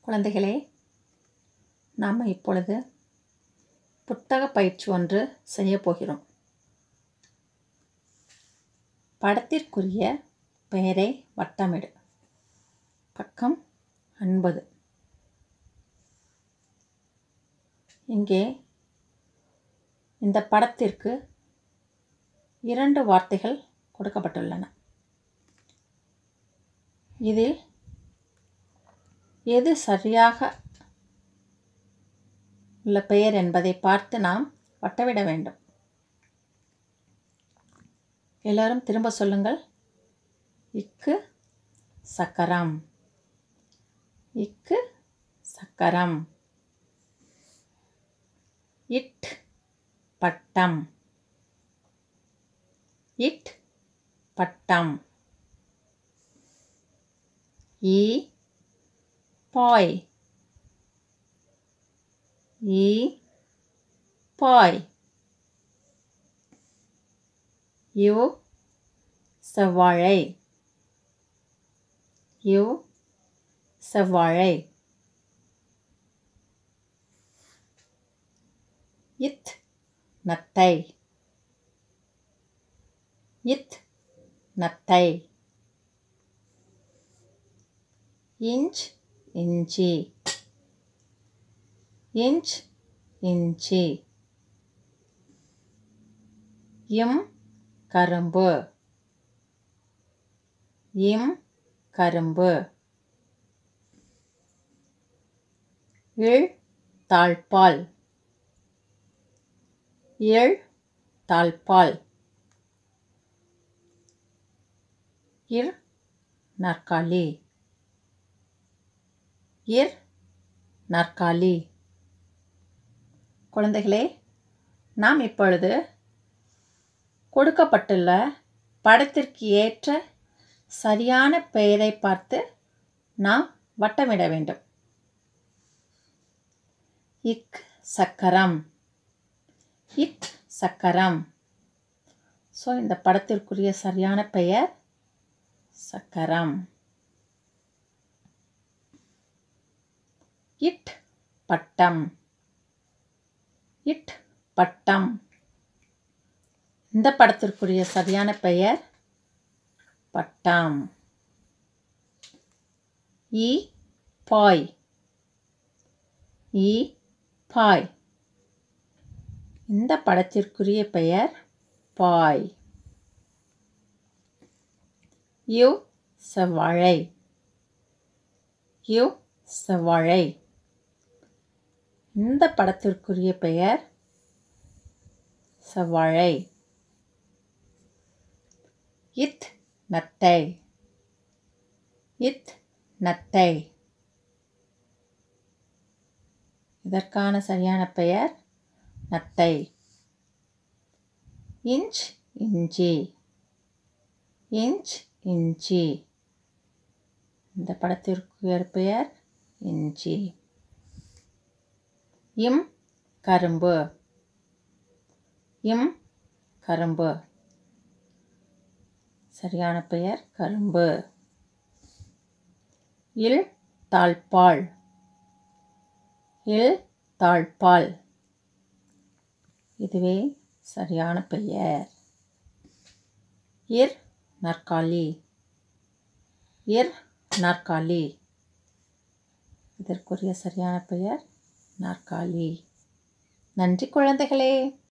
குழந்தைகளே நாம் இப்பொழுது புத்தக பயிற்சி ஒன்று செய்யப் போகிறோம் படத்திற்குரிய பெயரை வட்டமிடு பக்கம் ஐம்பது இங்கே இந்த படத்திற்கு இரண்டு வார்த்தைகள் கொடுக்கப்பட்டுள்ளன இதில் எது சரியாக உள்ள பெயர் என்பதை பார்த்து நாம் வட்டவிட வேண்டும் எல்லாரும் திரும்ப சொல்லுங்கள் இக்கு சக்கரம் இக்கு சக்கரம் இட் பட்டம் இட் பட்டம் ஈ பாய் ஈ பாய் யு செவ்வாழை யு செவ்வாழை இத் நத்தை இத் நத்தை இஞ்ச் இஞ்சி இஞ்ச் இஞ்சி இம் கரும்பு இம் கரும்பு இழ் தாழ்பால் இழ் தாழ்பால் இர் நாற்காலி இர் நாற்காலி குழந்தைகளே நாம் இப்பொழுது கொடுக்கப்பட்டுள்ள படத்திற்கு ஏற்ற சரியான பெயரை பார்த்து நாம் வட்டமிட வேண்டும் இக் சக்கரம் இக் சக்கரம் ஸோ இந்த படத்திற்குரிய சரியான பெயர் சக்கரம் இட் பட்டம் இட் பட்டம் இந்த படத்திற்குரிய சரியான பெயர் பட்டம் இ பாய் இ பாய் இந்த படத்திற்குரிய பெயர் பாய் யு செவ்வாழை யு செவ்வாழை இந்த படத்திற்குரிய பெயர் செவ்வாழை இத் நத்தை இத் நத்தை இதற்கான சரியான பெயர் நத்தை இஞ்ச் இஞ்சி இஞ்ச் இஞ்சி இந்த படத்திற்கு பெயர் இஞ்சி இம் கரும்பு இம் கரும்பு சரியான பெயர் கரும்பு இல் தாழ்பால் இல் தாழ்பால் இதுவே சரியான பெயர் இர் நாற்காலி இர் நாற்காலி இதற்குரிய சரியான பெயர் நாற்காலி நன்றி குழந்தைகளே